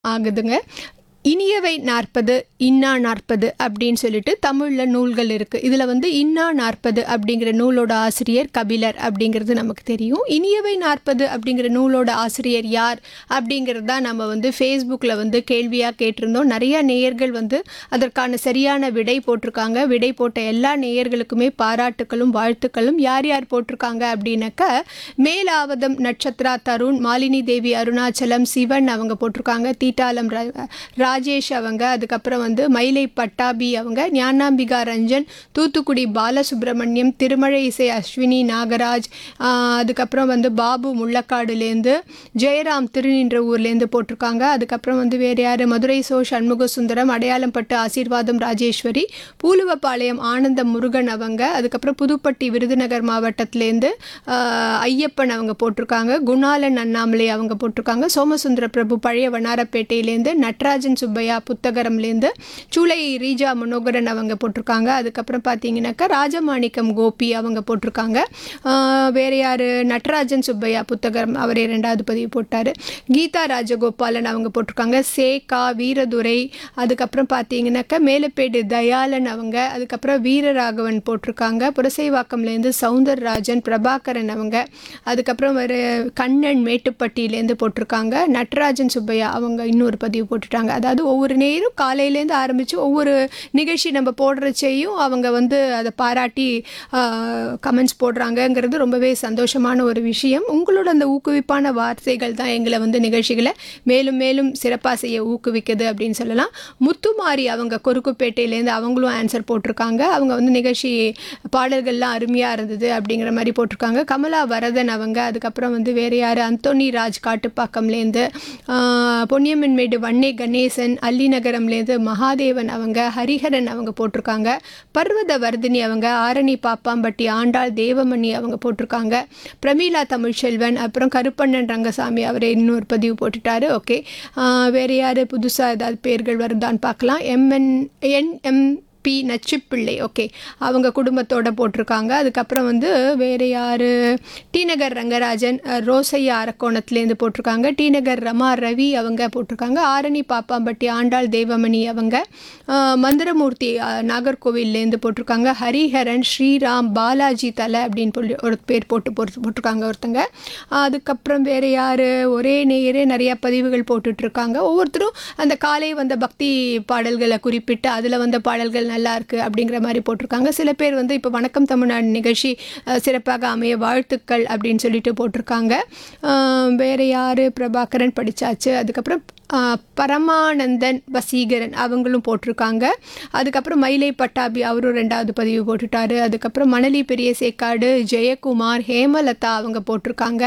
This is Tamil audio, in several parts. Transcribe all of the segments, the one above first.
ஆகுதுங்க இனியவை நாற்பது இன்னா நாற்பது அப்படின்னு சொல்லிட்டு தமிழில் நூல்கள் இருக்குது இதில் வந்து இன்னா நாற்பது அப்படிங்கிற நூலோட ஆசிரியர் கபிலர் அப்படிங்கிறது நமக்கு தெரியும் இனியவை நாற்பது அப்படிங்கிற நூலோட ஆசிரியர் யார் அப்படிங்கிறது தான் நம்ம வந்து ஃபேஸ்புக்கில் வந்து கேள்வியாக கேட்டிருந்தோம் நிறைய நேயர்கள் வந்து அதற்கான சரியான விடை போட்டிருக்காங்க விடை போட்ட எல்லா நேயர்களுக்குமே பாராட்டுக்களும் வாழ்த்துக்களும் யார் யார் போட்டிருக்காங்க அப்படின்னாக்க மேலாவதம் நட்சத்திரா தருண் மாலினி தேவி அருணாச்சலம் சிவன் அவங்க போட்டிருக்காங்க தீட்டாலம் ர- ராஜேஷ் அவங்க அதுக்கப்புறம் வந்து மயிலை பட்டாபி அவங்க ஞானாம்பிகா ரஞ்சன் தூத்துக்குடி பாலசுப்ரமணியம் திருமழை இசை அஸ்வினி நாகராஜ் ஆஹ் அதுக்கப்புறம் வந்து பாபு முள்ளக்காடுலேருந்து ஜெயராம் திருநின்ற ஊர்லேருந்து போட்டிருக்காங்க அதுக்கப்புறம் வந்து வேறு யார் மதுரை சோ சண்முக சுந்தரம் அடையாளம்பட்டு ஆசீர்வாதம் ராஜேஸ்வரி பூலுவப்பாளையம் ஆனந்தம் முருகன் அவங்க அதுக்கப்புறம் புதுப்பட்டி விருதுநகர் மாவட்டத்திலேருந்து ஆஹ், ஐயப்பன் அவங்க போட்டிருக்காங்க குணாலன் அண்ணாமலை அவங்க போட்டிருக்காங்க சோமசுந்தர பிரபு பழைய வண்ணாரப்பேட்டையிலேருந்து நட்ராஜன் சுப்பையா புத்தகரம்லேருந்து சூளை ரீஜா மனோகரன் அவங்க போட்டிருக்காங்க அதுக்கப்புறம் பார்த்தீங்கன்னாக்கா ராஜமாணிக்கம் கோபி அவங்க போட்டிருக்காங்க ஆஹ், வேற யார் நட்ராஜன் சுப்பையா புத்தகரம் அவரே ரெண்டாவது பதிவு போட்டார் கீதா ராஜகோபாலன் அவங்க போட்டிருக்காங்க சேகா வீரதுரை அதுக்கப்புறம் பார்த்தீங்கன்னாக்கா மேலப்பேடு தயாளன் அவங்க அதுக்கப்புறம் வீரராகவன் போட்டிருக்காங்க புரசைவாக்கம்லேருந்து சவுந்தரராஜன் பிரபாகரன் அவங்க அதுக்கப்புறம் ஒரு கண்ணன் மேட்டுப்பட்டியிலேருந்து போட்டிருக்காங்க நட்ராஜன் சுப்பையா அவங்க இன்னொரு பதிவு போட்டுட்டாங்க அதாவது ஒவ்வொரு நேரம் காலையிலேருந்து ஆரம்பித்து ஒவ்வொரு நிகழ்ச்சி நம்ம போடுறச்சையும் அவங்க வந்து அதை பாராட்டி கமெண்ட்ஸ் போடுறாங்கங்கிறது ரொம்பவே சந்தோஷமான ஒரு விஷயம் உங்களோட அந்த ஊக்குவிப்பான வார்த்தைகள் தான் எங்களை வந்து நிகழ்ச்சிகளை மேலும் மேலும் சிறப்பாக செய்ய ஊக்குவிக்குது அப்படின்னு சொல்லலாம் முத்துமாரி அவங்க கொருக்குப்பேட்டையிலேருந்து அவங்களும் ஆன்சர் போட்டிருக்காங்க அவங்க வந்து நிகழ்ச்சி பாடல்கள்லாம் அருமையாக இருந்தது அப்படிங்கிற மாதிரி போட்டிருக்காங்க கமலா வரதன் அவங்க அதுக்கப்புறம் வந்து வேறு யார் அந்தோனி ராஜ் காட்டுப்பாக்கம்லேருந்து ஆஹ், பொன்னியம்மன்மேடு வன்னே கணேசன் அல்லிநகரம்லேருந்து மகாதேவன் அவங்க ஹரிஹரன் அவங்க போட்டிருக்காங்க பர்வத வர்தினி அவங்க ஆரணி பாப்பாம்பட்டி ஆண்டாள் தேவமணி அவங்க போட்டிருக்காங்க பிரமீளா தமிழ்ச்செல்வன் அப்புறம் கருப்பண்ணன் ரங்கசாமி அவர் இன்னொரு பதிவு போட்டுட்டாரு ஓகே வேறு யார் புதுசாக ஏதாவது பேர்கள் வருதான்னு பார்க்கலாம் எம்என் என்எம் பி நச்சுப்பிள்ளை ஓகே அவங்க குடும்பத்தோட போட்டிருக்காங்க அதுக்கப்புறம் வந்து வேறு யார் டி நகர் ரங்கராஜன் அஹ், ரோசையா அரக்கோணத்துலேருந்து போட்டிருக்காங்க டி நகர் ரமா ரவி அவங்க போட்டிருக்காங்க ஆரணி பாப்பாம்பட்டி ஆண்டாள் தேவமணி அவங்க அஹ், மந்திரமூர்த்தி அஹ், நாகர்கோவில்லேருந்து போட்டிருக்காங்க ஹரிஹரன் ஸ்ரீராம் பாலாஜி தலை அப்படின்னு சொல்லி ஒரு பேர் போட்டு போட்டு போட்டிருக்காங்க ஒருத்தங்க அதுக்கப்புறம் வேறு யார் ஒரே நேயரே நிறைய பதிவுகள் போட்டுட்ருக்காங்க ஒவ்வொருத்தரும் அந்த காலை வந்த பக்தி பாடல்களை குறிப்பிட்டு அதில் வந்த பாடல்கள் நல்லா இருக்கு அப்படிங்கிற மாதிரி போட்டிருக்காங்க சில பேர் வந்து இப்போ வணக்கம் தமிழ்நாடு நிகழ்ச்சி அஹ், சிறப்பாக அமைய வாழ்த்துக்கள் அப்படின்னு சொல்லிட்டு போட்டிருக்காங்க அஹ், வேற யார் பிரபாகரன் படித்தாச்சு அதுக்கப்புறம் அஹ், பரமானந்தன் வசீகரன் அவங்களும் போட்டிருக்காங்க அதுக்கப்புறம் மயிலை பட்டாபி அவரும் ரெண்டாவது பதிவு போட்டுட்டாரு அதுக்கப்புறம் மணலி பெரிய சேக்காடு ஜெயக்குமார் ஹேமலதா அவங்க போட்டிருக்காங்க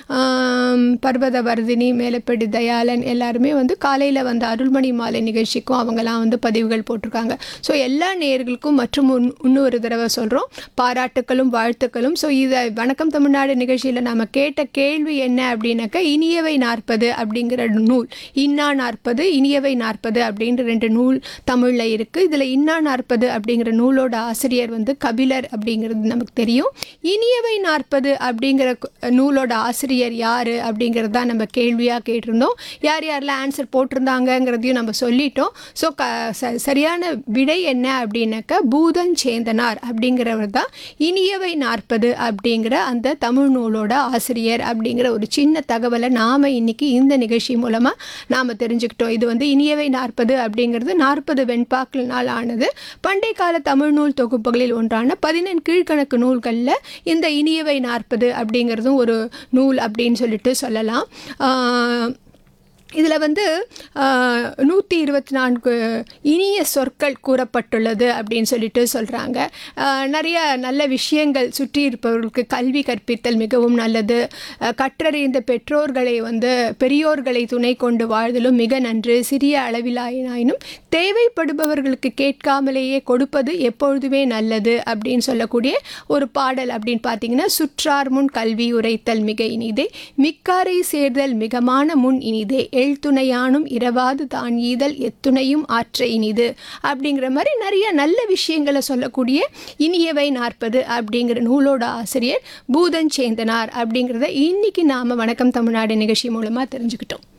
ஆம், பர்வத வர்தினி மேலப்பெடி தயாளன் எல்லாருமே வந்து காலையில் வந்த அருள்மணி மாலை நிகழ்ச்சிக்கும் அவங்கெல்லாம் வந்து பதிவுகள் போட்டிருக்காங்க ஸோ எல்லா நேயர்களுக்கும் மற்றும் உன்- இன்னொரு தடவை சொல்கிறோம் பாராட்டுக்களும் வாழ்த்துக்களும் ஸோ இதை வணக்கம் தமிழ்நாடு நிகழ்ச்சியில் நம்ம கேட்ட கேள்வி என்ன அப்படின்னாக்கா இனியவை நாற்பது அப்படிங்கிற நூல் இன்னா நாற்பது இனியவை நாற்பது அப்படின்ற ரெண்டு நூல் தமிழில் இருக்குது இதில் இன்னா நாற்பது அப்படிங்கிற நூலோட ஆசிரியர் வந்து கபிலர் அப்படிங்கிறது நமக்கு தெரியும் இனியவை நாற்பது அப்படிங்கிற கு- நூலோட ஆசிரியர் யார் அப்படிங்கிறது தான் நம்ம கேள்வியாக கேட்டிருந்தோம் யார் யாரெல்லாம் ஆன்சர் போட்டிருந்தாங்கங்கிறதையும் நம்ம சொல்லிட்டோம் ஸோ க ச- சரியான விடை என்ன அப்படின்னாக்கா பூதன் சேந்தனார் அப்படிங்கிறவர் தான் இனியவை நாற்பது அப்படிங்கிற அந்த தமிழ் நூலோட ஆசிரியர் அப்படிங்கிற ஒரு சின்ன தகவலை நாம் இன்னைக்கு இந்த நிகழ்ச்சி மூலமாக நாம் தெரிஞ்சுக்கிட்டோம் இது வந்து இனியவை நாற்பது அப்படிங்கிறது நாற்பது வெண்பாக்களினால் ஆனது பண்டைய கால தமிழ் நூல் தொகுப்புகளில் ஒன்றான பதினெண் கீழ்கணக்கு நூல்களில் இந்த இனியவை நாற்பது அப்படிங்கிறதும் ஒரு நூல் அப்படின்னு சொல்லிட்டு சொல்லலாம் ஆஹ் இதில் வந்து நூற்றி இருபத்தி நான்கு இனிய சொற்கள் கூறப்பட்டுள்ளது அப்படின்னு சொல்லிட்டு சொல்கிறாங்க நிறைய நல்ல விஷயங்கள் சுற்றி இருப்பவர்களுக்கு கல்வி கற்பித்தல் மிகவும் நல்லது அஹ், கற்றறிந்த பெற்றோர்களை வந்து பெரியோர்களை துணை கொண்டு வாழ்தலும் மிக நன்று சிறிய அளவிலாயினும் தேவைப்படுபவர்களுக்கு கேட்காமலேயே கொடுப்பது எப்பொழுதுமே நல்லது அப்படின்னு சொல்லக்கூடிய ஒரு பாடல் அப்படின்னு பார்த்தீங்கன்னா சுற்றார் முன் கல்வி உரைத்தல் மிக இனிதே மிக்காரை சேர்தல் மிகமான முன் இனிதே எழுத்துணையானும் இரவாது தான் ஈதல் எத்துணையும் ஆற்ற இனிது அப்படிங்கிற மாதிரி நிறைய நல்ல விஷயங்களை சொல்லக்கூடிய இனியவை நாற்பது அப்படிங்கிற நூலோட ஆசிரியர் பூதன் சேந்தனார் அப்படிங்கிறத இன்னைக்கு நாம வணக்கம் தமிழ்நாடு நிகழ்ச்சி மூலமாக தெரிஞ்சுக்கிட்டோம்